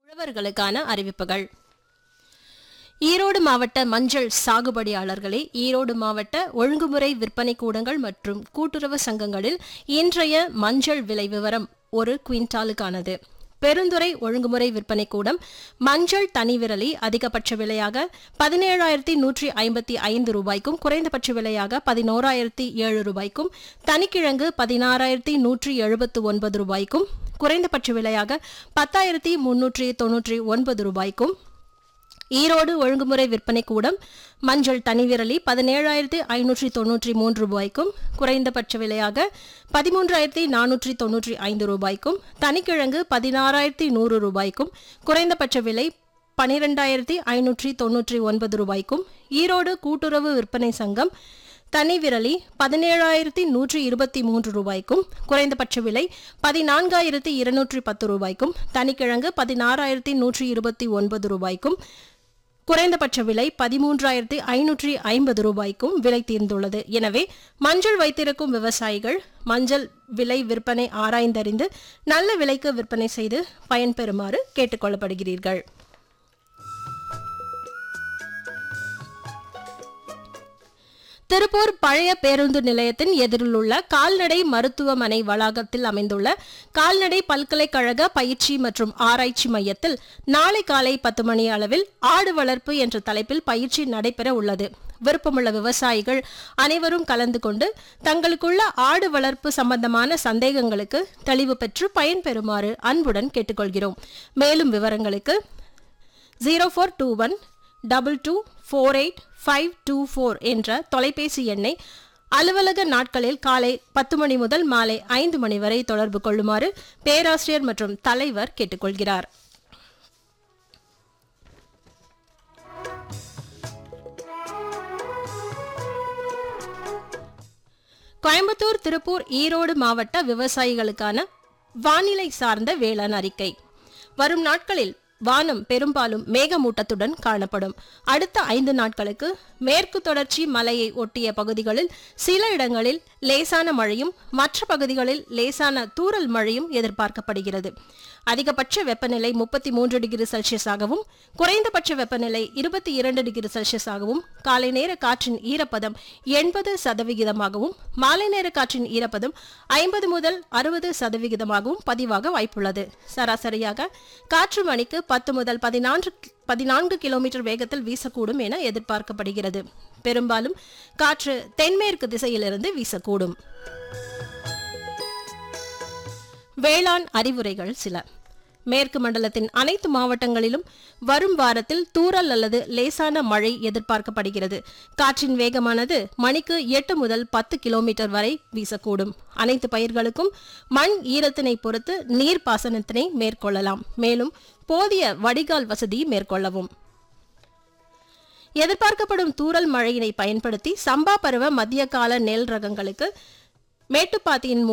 உழவர்களுக்கான அறிவிப்புகள் ஈரோடு மாவட்ட மஞ்சள் சாகுபடியாளர்களே ஈரோடு மாவட்ட ஒழுங்குமுறை விற்பனை கூடங்கள் மற்றும் கூட்டுறவு சங்கங்களில் இன்றைய மஞ்சள் விலை விவரம் ஒரு குவிண்டாலுக்கானது பெருந்துறை ஒழுங்குமுறை விற்பனை கூடம் மஞ்சள் தனி விரலி அதிகபட்ச விலையாக பதினேழாயிரத்தி நூற்றி ஐம்பத்தி ஐந்து ரூபாய்க்கும் குறைந்தபட்ச விலையாக பதினோராயிரத்தி ஏழு ரூபாய்க்கும் தனிக்கிழங்கு பதினாறாயிரத்தி நூற்றி எழுபத்து ஒன்பது ரூபாய்க்கும் குறைந்தபட்ச விலையாக பத்தாயிரத்தி முன்னூற்றி தொன்னூற்றி ஒன்பது ரூபாய்க்கும் ஈரோடு ஒழுங்குமுறை விற்பனை கூடம் மஞ்சள் தனிவிரலி பதினேழாயிரத்தி ஐநூற்றி தொன்னூற்றி மூன்று ரூபாய்க்கும் குறைந்தபட்ச விலையாக பதிமூன்றாயிரத்தி நானூற்றி தொன்னூற்றி ஐந்து ரூபாய்க்கும் தனிக்கிழங்கு பதினாறாயிரத்தி நூறு ரூபாய்க்கும் குறைந்தபட்ச விலை பனிரெண்டாயிரத்தி ஐநூற்றி தொன்னூற்றி ஒன்பது ரூபாய்க்கும் ஈரோடு கூட்டுறவு விற்பனை சங்கம் தனி விரலி பதினேழாயிரத்தி நூற்றி இருபத்தி மூன்று ரூபாய்க்கும் குறைந்தபட்ச விலை பதினான்காயிரத்தி இருநூற்றி பத்து ரூபாய்க்கும் தனிக்கிழங்கு பதினாறாயிரத்தி நூற்றி இருபத்தி ஒன்பது ரூபாய்க்கும் குறைந்தபட்ச விலை பதிமூன்றாயிரத்தி ஐநூற்றி ஐம்பது ரூபாய்க்கும் விலை தீர்ந்துள்ளது எனவே மஞ்சள் வைத்திருக்கும் விவசாயிகள் மஞ்சள் விலை விற்பனை ஆராய்ந்தறிந்து நல்ல விலைக்கு விற்பனை செய்து பயன்பெறுமாறு கேட்டுக்கொள்ளப்படுகிறீர்கள் திருப்பூர் பழைய பேருந்து நிலையத்தின் எதிரில் உள்ள கால்நடை மருத்துவமனை வளாகத்தில் அமைந்துள்ள கால்நடை பல்கலைக்கழக பயிற்சி மற்றும் ஆராய்ச்சி மையத்தில் நாளை காலை பத்து மணி அளவில் ஆடு வளர்ப்பு என்ற தலைப்பில் பயிற்சி நடைபெற உள்ளது விருப்பமுள்ள விவசாயிகள் அனைவரும் கலந்து கொண்டு தங்களுக்குள்ள ஆடு வளர்ப்பு சம்பந்தமான சந்தேகங்களுக்கு தெளிவு பெற்று பயன்பெறுமாறு அன்புடன் கேட்டுக்கொள்கிறோம் மேலும் விவரங்களுக்கு zero four two one double two four eight five two four என்ற தொலைபேசி எண்ணை அலுவலக நாட்களில் காலை பத்து மணி முதல் மாலை ஐந்து மணி வரை தொடர்பு கொள்ளுமாறு பேராசிரியர் மற்றும் தலைவர் கேட்டுக்கொள்கிறார் கோயம்புத்தூர் திருப்பூர் ஈரோடு மாவட்ட விவசாயிகளுக்கான வானிலை சார்ந்த வேளாண் அறிக்கை வரும் நாட்களில் வானம் பெரும்பாலும் மேகமூட்டத்துடன் காணப்படும் அடுத்த ஐந்து நாட்களுக்கு மேற்கு தொடர்ச்சி மலையை ஒட்டிய பகுதிகளில் சில இடங்களில் லேசான மழையும் மற்ற பகுதிகளில் லேசான தூறல் மழையும் எதிர்பார்க்கப்படுகிறது அதிகபட்ச வெப்பநிலை முப்பத்தி மூன்று டிகிரி செல்சியஸாகவும் குறைந்தபட்ச வெப்பநிலை இருபத்தி இரண்டு டிகிரி செல்சியஸாகவும் காலை நேர காற்றின் ஈரப்பதம் எண்பது சதவிகிதமாகவும் மாலை நேர காற்றின் ஈரப்பதம் ஐம்பது முதல் அறுபது சதவிகிதமாகவும் பதிவாக வாய்ப்புள்ளது சராசரியாக காற்று மணிக்கு பத்து முதல் பதினான்கு பதினான்கு கிலோமீட்டர் வேகத்தில் வீசக்கூடும் என எதிர்பார்க்கப்படுகிறது பெரும்பாலும் காற்று தென்மேற்கு திசையிலிருந்து வீசக்கூடும் வேளாண் அறிவுரைகள் சில மேற்கு மண்டலத்தின் அனைத்து மாவட்டங்களிலும் வரும் வாரத்தில் தூறல் அல்லது லேசான மழை எதிர்பார்க்கப்படுகிறது காற்றின் வேகமானது மணிக்கு எட்டு முதல் பத்து கிலோமீட்டர் வரை வீசக்கூடும் அனைத்து பயிர்களுக்கும் மண் ஈரத்தினை பொறுத்து நீர் பாசனத்தினை மேற்கொள்ளலாம் மேலும் போதிய வடிகால் வசதி மேற்கொள்ளவும் எதிர்பார்க்கப்படும் தூறல் மழையினை பயன்படுத்தி சம்பா பருவ மத்திய கால நெல் ரகங்களுக்கு மேட்டுப்பாத்தியின்